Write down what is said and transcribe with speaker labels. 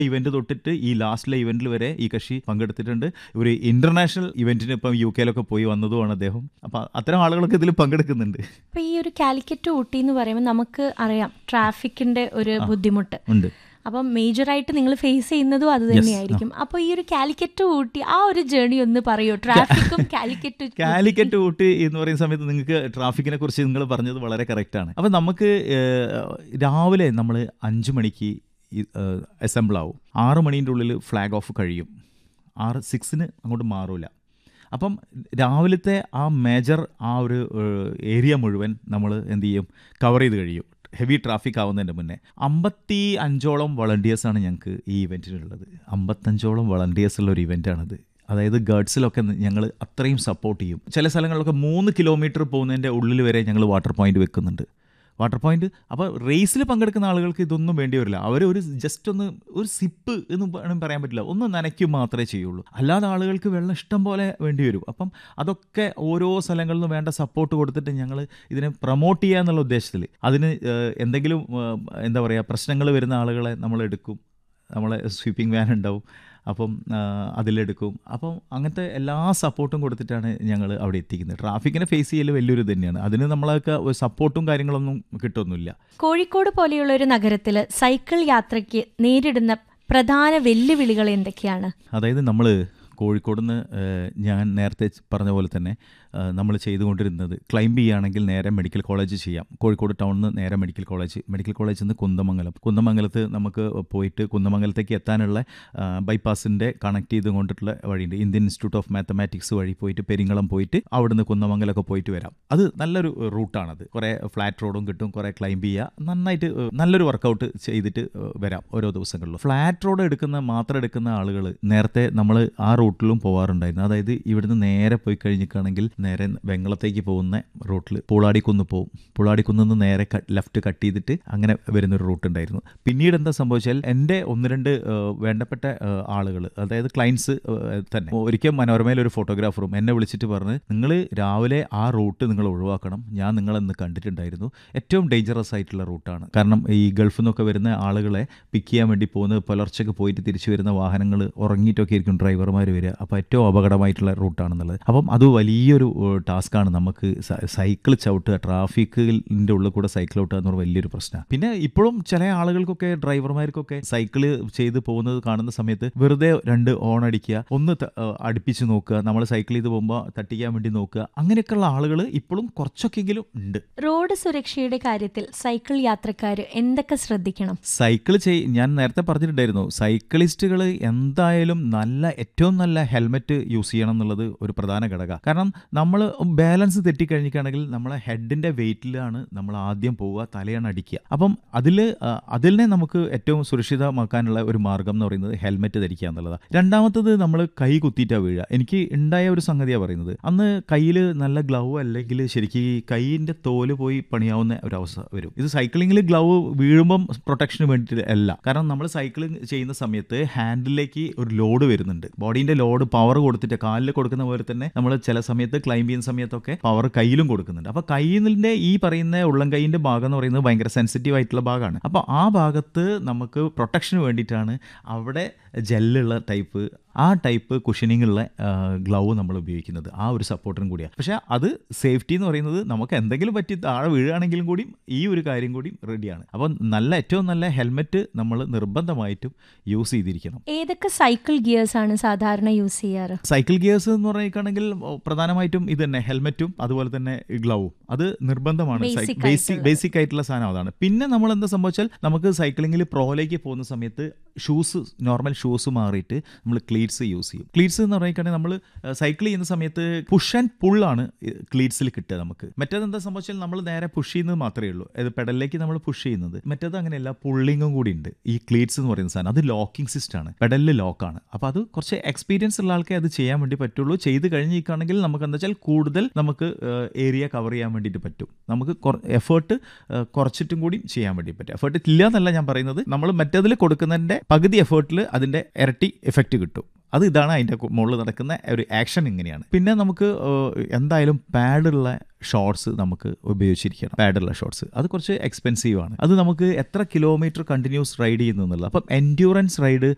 Speaker 1: Event തൊട്ടിട്ട് ഈ ലാസ്റ്റിലെ ഇവന്റിൽ വരെ ഈ കക്ഷി പങ്കെടുത്തിട്ടുണ്ട് ഒരു ഇന്റർനാഷണൽ ഇവന്റിന് ഇപ്പം യു കെയിലൊക്കെ പോയി വന്നതുമാണ് അദ്ദേഹം അപ്പം അത്തരം ആളുകളൊക്കെ ഇതിൽ പങ്കെടുക്കുന്നുണ്ട്
Speaker 2: അപ്പൊ ഈ ഒരു കാലിക്കറ്റ് ഊട്ടി എന്ന് പറയുമ്പോൾ നമുക്ക് അറിയാം ട്രാഫിക്കിന്റെ ഒരു ബുദ്ധിമുട്ട്
Speaker 1: ഉണ്ട്
Speaker 2: അപ്പം മേജറായിട്ട് നിങ്ങൾ ഫേസ് ചെയ്യുന്നതും അത് തന്നെയായിരിക്കും അപ്പോൾ ഈ ഒരു കാലിക്കറ്റ് ഊട്ടി ആ ഒരു ജേണി ഒന്ന് പറയോ ട്രാഫിക്കും കാലിക്കറ്റ്
Speaker 1: കാലിക്കറ്റ് ഊട്ടി എന്ന് പറയുന്ന സമയത്ത് നിങ്ങൾക്ക് ട്രാഫിക്കിനെ കുറിച്ച് നിങ്ങൾ പറഞ്ഞത് വളരെ കറക്റ്റാണ് അപ്പം നമുക്ക് ഏഹ്, രാവിലെ നമ്മൾ അഞ്ച് മണിക്ക് അസംബിൾ ആവും ആറ് മണീൻ്റെ ഉള്ളിൽ ഫ്ലാഗ് ഓഫ് കഴിയും ആറ് സിക്സിന് അങ്ങോട്ട് മാറൂല അപ്പം രാവിലത്തെ ആ മേജർ ആ ഒരു ഏരിയ മുഴുവൻ നമ്മൾ എന്ത് ചെയ്യും കവർ ചെയ്ത് കഴിയും ഹെവി ട്രാഫിക് ആവുന്നതിൻ്റെ മുന്നേ അമ്പത്തി അഞ്ചോളം വളണ്ടിയേഴ്സാണ് ഞങ്ങൾക്ക് ഈ ഇവൻറ്റിനുള്ളത് അമ്പത്തഞ്ചോളം വളണ്ടിയേഴ്സ് ഉള്ള ഒരു ഇവൻ്റാണിത് അതായത് ഗേഡ്സിലൊക്കെ ഞങ്ങൾ അത്രയും സപ്പോർട്ട് ചെയ്യും ചില സ്ഥലങ്ങളിലൊക്കെ മൂന്ന് കിലോമീറ്റർ പോകുന്നതിൻ്റെ ഉള്ളിൽ വരെ ഞങ്ങൾ വാട്ടർ പോയിന്റ് വെക്കുന്നുണ്ട് വാട്ടർ പോയിന്റ് അപ്പോൾ റേസിൽ പങ്കെടുക്കുന്ന ആളുകൾക്ക് ഇതൊന്നും വേണ്ടി വരില്ല അവർ ഒരു ജസ്റ്റ് ഒന്ന് ഒരു സിപ്പ് എന്ന് വേണമെങ്കിൽ പറയാൻ പറ്റില്ല ഒന്ന് നനയ്ക്കും മാത്രമേ ചെയ്യുള്ളൂ അല്ലാതെ ആളുകൾക്ക് വെള്ളം ഇഷ്ടം പോലെ വേണ്ടി വരും അപ്പം അതൊക്കെ ഓരോ സ്ഥലങ്ങളിൽ നിന്ന് വേണ്ട സപ്പോർട്ട് കൊടുത്തിട്ട് ഞങ്ങൾ ഇതിനെ പ്രൊമോട്ട് ചെയ്യുക എന്നുള്ള ഉദ്ദേശത്തിൽ അതിന് ഏഹ്, എന്തെങ്കിലും ഏഹ്, എന്താ പറയുക പ്രശ്നങ്ങൾ വരുന്ന ആളുകളെ നമ്മൾ എടുക്കും നമ്മളെ സ്വീപ്പിംഗ് വാൻ ഉണ്ടാവും അപ്പം ആ, അതിലെടുക്കും അപ്പം അങ്ങനത്തെ എല്ലാ സപ്പോർട്ടും കൊടുത്തിട്ടാണ് ഞങ്ങൾ അവിടെ എത്തിക്കുന്നത് ട്രാഫിക്കിനെ ഫേസ് ചെയ്യൽ വലിയൊരു ഇത് തന്നെയാണ് അതിന് നമ്മളൊക്കെ ഒരു സപ്പോർട്ടും കാര്യങ്ങളൊന്നും കിട്ടുമൊന്നുമില്ല
Speaker 2: കോഴിക്കോട് പോലെയുള്ള ഒരു നഗരത്തിൽ സൈക്കിൾ യാത്രയ്ക്ക് നേരിടുന്ന പ്രധാന വെല്ലുവിളികൾ എന്തൊക്കെയാണ്
Speaker 1: അതായത് നമ്മൾ കോഴിക്കോട് നിന്ന് ഞാൻ നേരത്തെ പറഞ്ഞ പോലെ തന്നെ നമ്മൾ ചെയ്തുകൊണ്ടിരുന്നത് ക്ലൈംബ് ചെയ്യുകയാണെങ്കിൽ നേരെ മെഡിക്കൽ കോളേജ് ചെയ്യാം കോഴിക്കോട് ടൗണിൽ നിന്ന് നേരെ മെഡിക്കൽ കോളേജ് മെഡിക്കൽ കോളേജിൽ നിന്ന് കുന്നമംഗലം കുന്നമംഗലത്ത് നമുക്ക് പോയിട്ട് കുന്നമംഗലത്തേക്ക് എത്താനുള്ള ബൈപ്പാസിൻ്റെ കണക്ട് ചെയ്ത് കൊണ്ടിട്ടുള്ള വഴിയുണ്ട് ഇന്ത്യൻ ഇൻസ്റ്റിറ്റ്യൂട്ട് ഓഫ് മാത്തമാറ്റിക്സ് വഴി പോയിട്ട് പെരിങ്ങളം പോയിട്ട് അവിടുന്ന് കുന്നമംഗലമൊക്കെ പോയിട്ട് വരാം അത് നല്ലൊരു റൂട്ടാണത് കുറേ ഫ്ലാറ്റ് റോഡും കിട്ടും കുറേ ക്ലൈംബ് ചെയ്യുക നന്നായിട്ട് ഏഹ്, നല്ലൊരു വർക്കൗട്ട് ചെയ്തിട്ട് ഏഹ്, വരാം ഓരോ ദിവസങ്ങളിലും ഫ്ലാറ്റ് റോഡ് എടുക്കുന്ന മാത്രം എടുക്കുന്ന ആളുകൾ നേരത്തെ നമ്മൾ ആ റൂട്ടിലും പോകാറുണ്ടായിരുന്നു അതായത് ഇവിടുന്ന് നേരെ പോയി കഴിഞ്ഞിട്ടാണെങ്കിൽ നേരെ വെങ്ങളത്തേക്ക് പോകുന്ന റൂട്ടിൽ പൂളാടിക്കുന്ന് പോകും പൂളാടിക്കുന്ന് നിന്ന് നേരെ ലെഫ്റ്റ് കട്ട് ചെയ്തിട്ട് അങ്ങനെ വരുന്നൊരു റൂട്ട് ഉണ്ടായിരുന്നു പിന്നീട് എന്താ സംഭവിച്ചാൽ എൻ്റെ ഒന്ന് രണ്ട് ഏഹ്, വേണ്ടപ്പെട്ട ആളുകൾ അതായത് ക്ലയൻസ് തന്നെ ഒരിക്കൽ മനോരമയിൽ ഒരു ഫോട്ടോഗ്രാഫറും എന്നെ വിളിച്ചിട്ട് പറഞ്ഞ് നിങ്ങൾ രാവിലെ ആ റൂട്ട് നിങ്ങൾ ഒഴിവാക്കണം ഞാൻ നിങ്ങളെന്ന് കണ്ടിട്ടുണ്ടായിരുന്നു ഏറ്റവും ഡേഞ്ചറസ് ആയിട്ടുള്ള റൂട്ടാണ് കാരണം ഈ ഗൾഫിൽ നിന്നൊക്കെ വരുന്ന ആളുകളെ പിക്ക് ചെയ്യാൻ വേണ്ടി പോകുന്നത് പുലർച്ചയ്ക്ക് പോയിട്ട് തിരിച്ചു വരുന്ന വാഹനങ്ങൾ ഉറങ്ങിയിട്ടൊക്കെ ആയിരിക്കും ഡ്രൈവർമാർ വരിക അപ്പോൾ ഏറ്റവും അപകടമായിട്ടുള്ള റൂട്ടാണെന്നുള്ളത് അപ്പം അത് വലിയൊരു ടാസ്ക്കാണ് നമുക്ക് സൈക്കിൾ ചവിട്ടുക ട്രാഫിക്കിൻ്റെ ഉള്ളിൽ കൂടെ സൈക്കിൾ ചവിട്ടുക എന്ന് പറഞ്ഞാൽ വലിയൊരു പ്രശ്നമാണ് പിന്നെ ഇപ്പോഴും ചില ആളുകൾക്കൊക്കെ ഡ്രൈവർമാർക്കൊക്കെ സൈക്കിൾ ചെയ്ത് പോകുന്നത് കാണുന്ന സമയത്ത് വെറുതെ രണ്ട് ഓൺ അടിക്കുക ഒന്ന് ത- ഏഹ് അടുപ്പിച്ച് നോക്കുക നമ്മൾ സൈക്കിൾ ചെയ്ത് പോകുമ്പോൾ തട്ടിക്കാൻ വേണ്ടി നോക്കുക അങ്ങനെയൊക്കെയുള്ള ആളുകൾ ഇപ്പോഴും കുറച്ചൊക്കെങ്കിലും ഉണ്ട്
Speaker 2: റോഡ് സുരക്ഷയുടെ കാര്യത്തിൽ സൈക്കിൾ യാത്രക്കാർ എന്തൊക്കെ ശ്രദ്ധിക്കണം
Speaker 1: സൈക്കിൾ ചെയ് ഞാൻ നേരത്തെ പറഞ്ഞിട്ടുണ്ടായിരുന്നു സൈക്കിളിസ്റ്റുകൾ എന്തായാലും നല്ല ഏറ്റവും നല്ല ഹെൽമെറ്റ് യൂസ് ചെയ്യണം എന്നുള്ളത് ഒരു പ്രധാന ഘടക കാരണം നമ്മൾ ബാലൻസ് തെറ്റിക്കഴിഞ്ഞിട്ടാണെങ്കിൽ നമ്മളെ ഹെഡിൻ്റെ വെയിറ്റിലാണ് നമ്മൾ ആദ്യം പോവുക തലയാണ് അടിക്കുക അപ്പം അതിൽ അതിനെ നമുക്ക് ഏറ്റവും സുരക്ഷിതമാക്കാനുള്ള ഒരു മാർഗം എന്ന് പറയുന്നത് ഹെൽമെറ്റ് ധരിക്കുക എന്നുള്ളതാണ് രണ്ടാമത്തത് നമ്മൾ കൈ കുത്തിയിട്ടാണ് വീഴുക എനിക്ക് ഉണ്ടായ ഒരു സംഗതിയാണ് പറയുന്നത് അന്ന് കയ്യിൽ നല്ല ഗ്ലൗ അല്ലെങ്കിൽ ശരിക്കും ഈ കൈയിൻ്റെ തോല് പോയി പണിയാവുന്ന ഒരു അവസ്ഥ വരും ഇത് സൈക്ലിങ്ങിൽ ഗ്ലൗ വീഴുമ്പം പ്രൊട്ടക്ഷന് വേണ്ടിയിട്ട് അല്ല കാരണം നമ്മൾ സൈക്ലിംഗ് ചെയ്യുന്ന സമയത്ത് ഹാൻഡിലേക്ക് ഒരു ലോഡ് വരുന്നുണ്ട് ബോഡീൻ്റെ ലോഡ് പവർ കൊടുത്തിട്ട് കാലിൽ കൊടുക്കുന്ന പോലെ തന്നെ നമ്മൾ ചില സമയത്ത് ക്ലൈംബ് ചെയ്യുന്ന സമയത്തൊക്കെ പവർ കയ്യിലും കൊടുക്കുന്നുണ്ട് അപ്പോൾ കയ്യിൻ്റെ ഈ പറയുന്ന ഉള്ളം കൈയിൻ്റെ ഭാഗം എന്ന് പറയുന്നത് ഭയങ്കര സെൻസിറ്റീവ് ആയിട്ടുള്ള ഭാഗമാണ് അപ്പോൾ ആ ഭാഗത്ത് നമുക്ക് പ്രൊട്ടക്ഷന് വേണ്ടിയിട്ടാണ് അവിടെ ജെല്ലുള്ള ടൈപ്പ് ആ ടൈപ്പ് കുഷനിങ് ഉള്ള ഗ്ലൗ നമ്മൾ ഉപയോഗിക്കുന്നത് ആ ഒരു സപ്പോർട്ടിനും കൂടിയാണ് പക്ഷേ അത് സേഫ്റ്റി എന്ന് പറയുന്നത് നമുക്ക് എന്തെങ്കിലും പറ്റി താഴെ വീഴുകയാണെങ്കിലും കൂടിയും ഈ ഒരു കാര്യം കൂടിയും റെഡിയാണ് അപ്പോൾ നല്ല ഏറ്റവും നല്ല ഹെൽമെറ്റ് നമ്മൾ നിർബന്ധമായിട്ടും യൂസ് ചെയ്തിരിക്കണം
Speaker 2: ഏതൊക്കെ സൈക്കിൾ ഗിയേഴ്സ് ആണ് സാധാരണ യൂസ് ചെയ്യാറ്
Speaker 1: സൈക്കിൾ ഗിയേഴ്സ് എന്ന് പറയുകയാണെങ്കിൽ പ്രധാനമായിട്ടും ഇത് തന്നെ ഹെൽമെറ്റും അതുപോലെ തന്നെ ഗ്ലൗവും അത് നിർബന്ധമാണ്
Speaker 2: Basic
Speaker 1: ബേസിക്
Speaker 2: ആയിട്ടുള്ളത്.
Speaker 1: ബേസിക് ആയിട്ടുള്ള സാധനം അതാണ് പിന്നെ നമ്മൾ എന്താ സംഭവിച്ചാൽ നമുക്ക് സൈക്ലിങ്ങിൽ പ്രോയിലേക്ക് പോകുന്ന സമയത്ത് ഷൂസ് നോർമൽ ഷൂസ് മാറിയിട്ട് നമ്മൾ ക്ലീറ്റ്സ് യൂസ് ചെയ്യും ക്ലീറ്റ്സ് എന്ന് പറയുകയാണെങ്കിൽ നമ്മൾ സൈക്കിൾ ചെയ്യുന്ന സമയത്ത് പുഷ് ആൻഡ് പുള്ളാണ് ക്ലീറ്റ്സിൽ കിട്ടുക നമുക്ക് മറ്റേത് എന്താ സംഭവിച്ചാൽ നമ്മൾ നേരെ പുഷ് ചെയ്യുന്നത് മാത്രമേ ഉള്ളൂ അത് പെഡലിലേക്ക് നമ്മൾ പുഷ് ചെയ്യുന്നത് മറ്റേത് അങ്ങനെയല്ല പുള്ളിങ്ങും കൂടി ഉണ്ട് ഈ ക്ലീറ്റ്സ് എന്ന് പറയുന്ന സാധനം അത് ലോക്കിംഗ് സിസ്റ്റം ആണ് പെഡലിൽ ലോക്കാണ് അപ്പോൾ അത് കുറച്ച് എക്സ്പീരിയൻസ് ഉള്ള ആൾക്കേ അത് ചെയ്യാൻ വേണ്ടി പറ്റുള്ളൂ ചെയ്ത് കഴിഞ്ഞിരിക്കുകയാണെങ്കിൽ നമുക്ക് എന്താ വെച്ചാൽ കൂടുതൽ നമുക്ക് ഏരിയ കവർ ചെയ്യാൻ വേണ്ടിയിട്ട് പറ്റും നമുക്ക് എഫേർട്ട് കുറച്ചിട്ടും കൂടി ചെയ്യാൻ വേണ്ടി പറ്റും എഫേർട്ട് ഇല്ല എന്നല്ല ഞാൻ പറയുന്നത് നമ്മൾ മറ്റേതിൽ കൊടുക്കുന്നതിൻ്റെ പകുതി എഫേർട്ടിൽ അതിൻ്റെ ഇരട്ടി എഫക്റ്റ് കിട്ടും അത് ഇതാണ് അതിൻ്റെ മുകളിൽ നടക്കുന്ന ഒരു ആക്ഷൻ ഇങ്ങനെയാണ് പിന്നെ നമുക്ക് ഏഹ്, എന്തായാലും പാഡുള്ള ഷോർട്സ് നമുക്ക് ഉപയോഗിച്ചിരിക്കണം പാഡുള്ള ഷോർട്സ് അത് കുറച്ച് എക്സ്പെൻസീവ് ആണ് അത് നമുക്ക് എത്ര കിലോമീറ്റർ കണ്ടിന്യൂസ് റൈഡ് ചെയ്യുന്നു എന്നുള്ളത് അപ്പം എൻഡ്യൂറൻസ് റൈഡ്